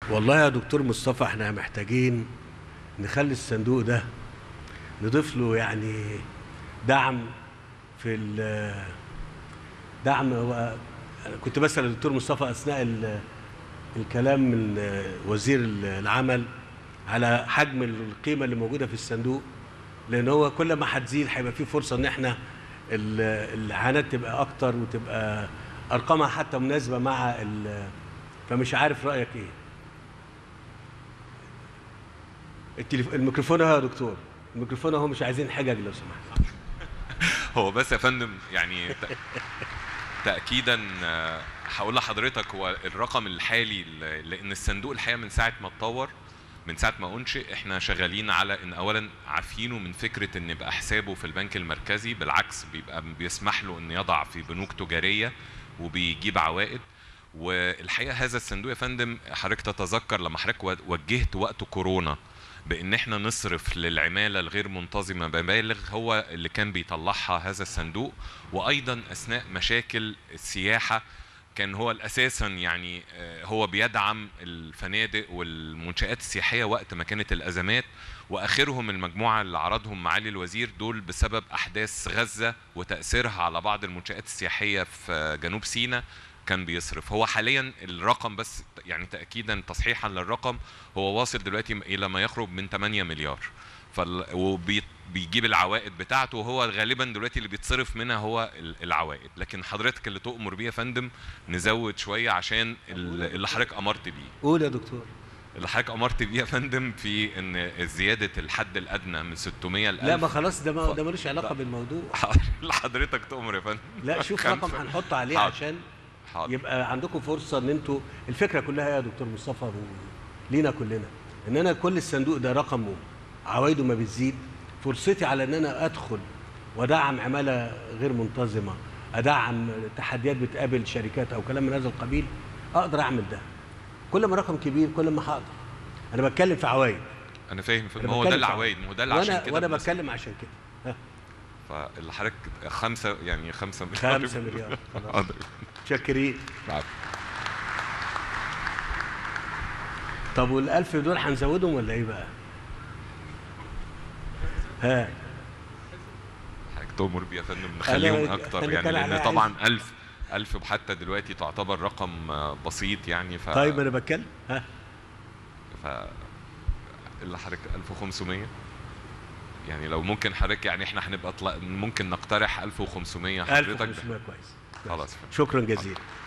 والله يا دكتور مصطفى احنا محتاجين نخلي الصندوق ده نضيف له يعني دعم في ال دعم هو أنا كنت بسأل الدكتور مصطفى أثناء ال- الكلام من وزير العمل على حجم القيمة اللي موجودة في الصندوق لأن هو كل ما هتزيد هيبقى في فرصة إن احنا ال- الإعانات تبقى أكتر وتبقى أرقامها حتى مناسبة مع ال- فمش عارف رأيك إيه التليف... الميكروفون اهو يا دكتور الميكروفون اهو مش عايزين حجج لو سمحت هو بس يا فندم يعني ت- تاكيدا آه، هقول لحضرتك هو الرقم الحالي ل- لان الصندوق الحقيقه من ساعه ما اتطور من ساعه ما انشئ احنا شغالين على ان اولا عارفينه من فكره ان يبقى حسابه في البنك المركزي بالعكس بيبقى بيسمح له ان يضع في بنوك تجاريه وبيجيب عوائد والحقيقه هذا الصندوق يا فندم حضرتك تتذكر لما حضرتك و- وجهت وقت كورونا بان احنا نصرف للعماله الغير منتظمه مبالغ هو اللي كان بيطلعها هذا الصندوق وايضا اثناء مشاكل السياحه كان هو اساسا يعني آه، هو بيدعم الفنادق والمنشات السياحيه وقت ما كانت الازمات واخرهم المجموعه اللي عرضهم معالي الوزير دول بسبب احداث غزه وتاثيرها على بعض المنشات السياحيه في جنوب سيناء كان بيصرف هو حاليا الرقم بس يعني تاكيدا تصحيحا للرقم هو واصل دلوقتي الى ما يقرب من 8 مليار فال... وبيجيب العوائد بتاعته وهو غالبا دلوقتي اللي بيتصرف منها هو ال- العوائد لكن حضرتك اللي تؤمر بيه يا فندم نزود شويه عشان ال- اللي حضرتك امرت بيه قول يا دكتور اللي حضرتك امرت بيه يا فندم في ان زياده الحد الادنى من 600 ل 1000 لا ما خلاص ده ما ده ملوش علاقه بالموضوع اللي حضرتك تؤمر يا فندم لا شوف خمسة. رقم هنحط عليه حاضر. عشان حاضر. يبقى عندكم فرصه ان انتوا الفكره كلها يا دكتور مصطفى و- لينا كلنا ان انا كل الصندوق ده رقمه عوايده ما بتزيد فرصتي على ان انا ادخل وادعم عماله غير منتظمه ادعم تحديات بتقابل شركات او كلام من هذا القبيل اقدر اعمل ده كل ما رقم كبير كل ما هقدر انا بتكلم في عوايد انا فاهم يا فندم أنا هو بتكلم ده في العوايد ما هو ده اللي وانا عشان كده وانا بنصرف. بتكلم عشان كده ها فاللي حضرتك خمسة يعني خمسة مليار خمسة مليار خلاص حاضر. شاكرين بعد. طب والألف دول هنزودهم ولا إيه بقى؟ ها حضرتك تؤمر بيه يا فندم نخليهم أنا- اكتر أنا يعني كان لان على طبعا 1000 1000 حتى دلوقتي تعتبر رقم آه، بسيط يعني ف طيب أنا بتكلم ها ف اللي حضرتك 1500 يعني لو ممكن حضرتك يعني احنا هنبقى طلع ممكن نقترح 1500 حضرتك 1500 كويس خلاص شكرا جزيلا